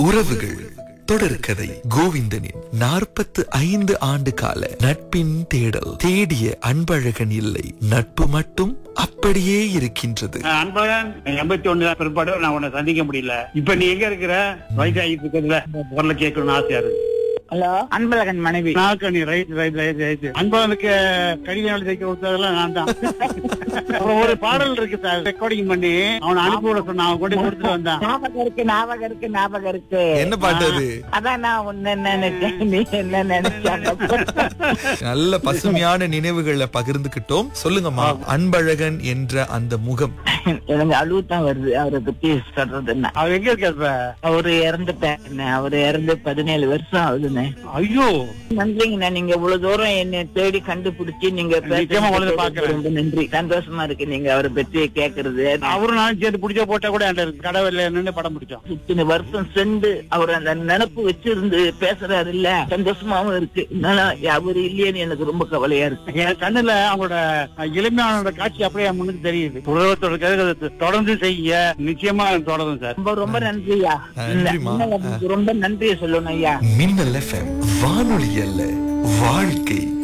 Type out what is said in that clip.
உறவுகள் தொடர்கதை கோவிந்தனின் நாற்பத்து ஐந்து ஆண்டு கால நட்பின் தேடல் தேடிய அன்பழகன் இல்லை நட்பு மட்டும் அப்படியே இருக்கின்றது அன்பழகன் எண்பத்தி ஒண்ணு பிற்பாடு நான் உன்னை சந்திக்க முடியல இப்ப நீ எங்க இருக்கிற வயசாகிட்டு இருக்கிறதுல குரல கேட்கணும்னு ஆசையா இருக்கு ஹலோ அன்பழகன் மனைவி நாக்கணி ரைட் ரைட் ரைட் ரைட் அன்பழகனுக்கு கடிதம் எழுதி தைக்க கொடுத்ததெல்லாம் நான் தான் அப்புறம் ஒரு பாடல் இருக்கு சார் ரெக்கார்டிங் பண்ணி அவனை அனுப்பி விட சொன்ன அவன் கொண்டு கொடுத்துட்டு வந்தான் ஞாபகம் இருக்கு ஞாபகம் இருக்கு ஞாபகம் இருக்கு என்ன பாட்டு அது அதான் நான் உன்ன நினைச்சேன் நீ என்ன நினைச்சாங்க நல்ல பசுமையான நினைவுகளை பகிர்ந்துகிட்டோம் சொல்லுங்கம்மா அன்பழகன் என்ற அந்த முகம் எனக்கு அழுவுதான் வருது அவரை பத்தி சொல்றதுன்னா அவன் எங்க இருக்க இப்ப அவரு இறந்துட்டாருண்ணே அவரு இறந்து பதினேழு வருஷம் ஆகுதுண்ணே ஐயோ நன்றிங்கண்ணா நீங்க இவ்வளவு தூரம் என்ன தேடி கண்டுபிடிச்சு நீங்க நிச்சயமா உங்களை பேசுறது பார்க்கிறேன். ரொம்ப நன்றி சந்தோஷமா இருக்கு நீங்க அவரை பத்தி கேக்குறது அவரும் நானும் சேர்ந்து பிடிச்ச போட்டா கூட என்கிட்ட இருக்கு கடவுள் நின்று படம் பிடிச்சோம் இத்தனை வருஷம் சென்று அவர் அந்த நினப்பு வச்சிருந்து பேசுறாரு இல்ல சந்தோஷமாவும் இருக்கு அதனால அவரு இல்லையேன்னு எனக்கு ரொம்ப கவலையா இருக்கு என் கண்ணுல அவங்களோட எளிமையானோட காட்சி அப்படியே என் முன்னுக்கு தெரியுது உலகத்தோட கருத்தை தொடர்ந்து செய்ய நிச்சயமா தொடரும் சார் ரொம்ப ரொம்ப நன்றியா நன்றிம்மா. இன்னும் உங்களுக்கு ரொம்ப நன்றியை சொல்லணும் ஐயா மின்னல் எஃப்எம் வானொலி அல்ல வாழ்க்கை